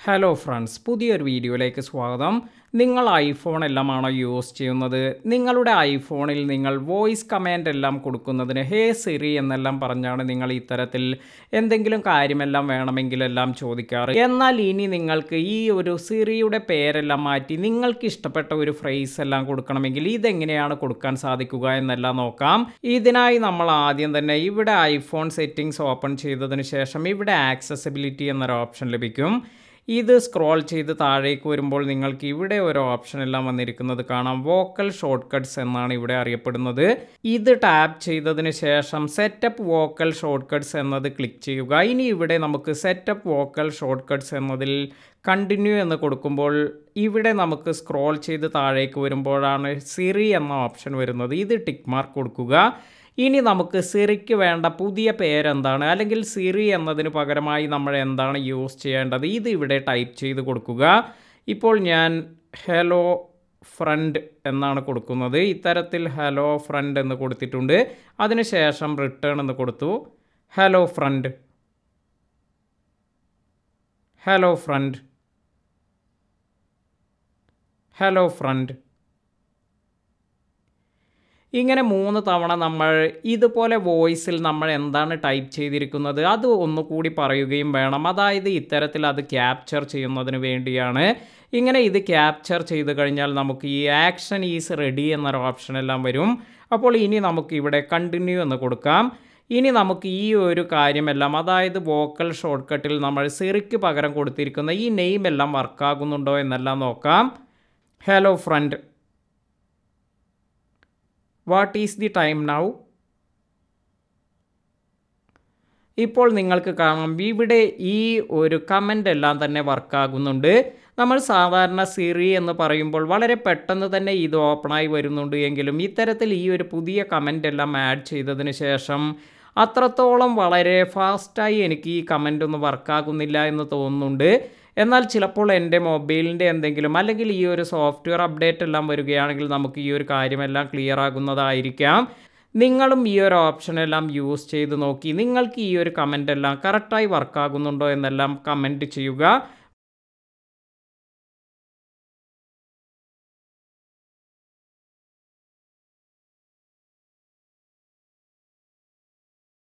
hello friends പുതിയൊരു വീഡിയോയിലേക്ക് സ്വാഗതം നിങ്ങൾ ഐഫോൺ എല്ലാമാണോ യൂസ് ചെയ്യുന്നത് നിങ്ങളുടെ ഐഫോണിൽ നിങ്ങൾ വോയിസ് കമാൻഡ് എല്ലാം കൊടുക്കുന്നതിന് ഹേ സിറി എന്നെല്ലാം പറഞ്ഞാണ് നിങ്ങൾ ഇത്തരത്തിൽ എന്തെങ്കിലും കാര്യമെല്ലാം വേണമെങ്കിലെല്ലാം ചോദിക്കാറ് എന്നാൽ ഇനി നിങ്ങൾക്ക് ഈ ഒരു സിറിയുടെ പേരെല്ലാം മാറ്റി നിങ്ങൾക്ക് ഇഷ്ടപ്പെട്ട ഒരു ഫ്രേസ് എല്ലാം കൊടുക്കണമെങ്കിൽ ഇതെങ്ങനെയാണ് കൊടുക്കാൻ സാധിക്കുക എന്നെല്ലാം നോക്കാം ഇതിനായി നമ്മൾ ആദ്യം തന്നെ ഇവിടെ ഐഫോൺ സെറ്റിംഗ്സ് ഓപ്പൺ ചെയ്തതിന് ശേഷം ഇവിടെ ആക്സസിബിലിറ്റി എന്നൊരു ഓപ്ഷൻ ലഭിക്കും ഇത് സ്ക്രോൾ ചെയ്ത് താഴേക്ക് വരുമ്പോൾ നിങ്ങൾക്ക് ഇവിടെ ഒരു ഓപ്ഷൻ എല്ലാം വന്നിരിക്കുന്നത് കാണാം വോക്കൽ ഷോർട്ട് കട്ട്സ് എന്നാണ് ഇവിടെ അറിയപ്പെടുന്നത് ഇത് ടാപ്പ് ചെയ്തതിന് ശേഷം സെറ്റപ്പ് വോക്കൽ ഷോർട്ട് കട്ട്സ് എന്നത് ക്ലിക്ക് ചെയ്യുക ഇനി ഇവിടെ നമുക്ക് സെറ്റപ്പ് വോക്കൽ ഷോർട്ട് കട്ട്സ് എന്നതിൽ കണ്ടിന്യൂ എന്ന് കൊടുക്കുമ്പോൾ ഇവിടെ നമുക്ക് സ്ക്രോൾ ചെയ്ത് താഴേക്ക് വരുമ്പോഴാണ് സിറി എന്ന ഓപ്ഷൻ വരുന്നത് ഇത് ടിക്ക് മാർക്ക് കൊടുക്കുക ഇനി നമുക്ക് സിറിക്ക് വേണ്ട പുതിയ പേരെന്താണ് അല്ലെങ്കിൽ സിറി എന്നതിന് പകരമായി നമ്മൾ എന്താണ് യൂസ് ചെയ്യേണ്ടത് ഇത് ഇവിടെ ടൈപ്പ് ചെയ്ത് കൊടുക്കുക ഇപ്പോൾ ഞാൻ ഹലോ ഫ്രണ്ട് എന്നാണ് കൊടുക്കുന്നത് ഇത്തരത്തിൽ ഹലോ ഫ്രണ്ട് എന്ന് കൊടുത്തിട്ടുണ്ട് അതിനുശേഷം റിട്ടേൺ എന്ന് കൊടുത്തു hello friend hello friend hello friend ഇങ്ങനെ മൂന്ന് തവണ നമ്മൾ ഇതുപോലെ വോയിസിൽ നമ്മൾ എന്താണ് ടൈപ്പ് ചെയ്തിരിക്കുന്നത് അത് ഒന്നുകൂടി പറയുകയും വേണം അതായത് ഇത്തരത്തിൽ അത് ക്യാപ്ചർ ചെയ്യുന്നതിന് വേണ്ടിയാണ് ഇങ്ങനെ ഇത് ക്യാപ്ചർ ചെയ്ത് കഴിഞ്ഞാൽ നമുക്ക് ഈ ആക്ഷൻ ഈസ് റെഡി എന്നൊരു ഓപ്ഷൻ എല്ലാം വരും അപ്പോൾ ഇനി നമുക്ക് ഇവിടെ കണ്ടിന്യൂ എന്ന് കൊടുക്കാം ഇനി നമുക്ക് ഈ ഒരു കാര്യമെല്ലാം അതായത് വോക്കൽ ഷോർട്ട് കട്ടിൽ നമ്മൾ സിറിക്ക് പകരം കൊടുത്തിരിക്കുന്ന ഈ നെയിം എല്ലാം വർക്കാകുന്നുണ്ടോ എന്നെല്ലാം നോക്കാം hello friend what is the time now ഇപ്പോൾ നിങ്ങൾക്ക് കാണാം ഇവിടെ ഈ ഒരു കമൻ്റ് എല്ലാം തന്നെ വർക്കാകുന്നുണ്ട് നമ്മൾ സാധാരണ സിറി എന്ന് പറയുമ്പോൾ വളരെ പെട്ടെന്ന് തന്നെ ഇത് ഓപ്പണായി വരുന്നുണ്ട് എങ്കിലും ഇത്തരത്തിൽ ഈ ഒരു പുതിയ കമൻ്റ് എല്ലാം ആഡ് ചെയ്തതിന് ശേഷം അത്രത്തോളം വളരെ ഫാസ്റ്റായി എനിക്ക് ഈ കമൻ്റ് ഒന്നും വർക്കാകുന്നില്ല എന്ന് തോന്നുന്നുണ്ട് എന്നാൽ ചിലപ്പോൾ എൻ്റെ മൊബൈലിൻ്റെ എന്തെങ്കിലും അല്ലെങ്കിൽ ഈ ഒരു സോഫ്റ്റ്വെയർ അപ്ഡേറ്റ് എല്ലാം വരികയാണെങ്കിൽ നമുക്ക് ഈ ഒരു കാര്യമെല്ലാം ക്ലിയർ ആകുന്നതായിരിക്കാം നിങ്ങളും ഈ ഒരു ഓപ്ഷനെല്ലാം യൂസ് ചെയ്ത് നോക്കി നിങ്ങൾക്ക് ഈ ഒരു കമൻ്റ് എല്ലാം കറക്റ്റായി വർക്കാകുന്നുണ്ടോ എന്നെല്ലാം കമൻറ്റ് ചെയ്യുക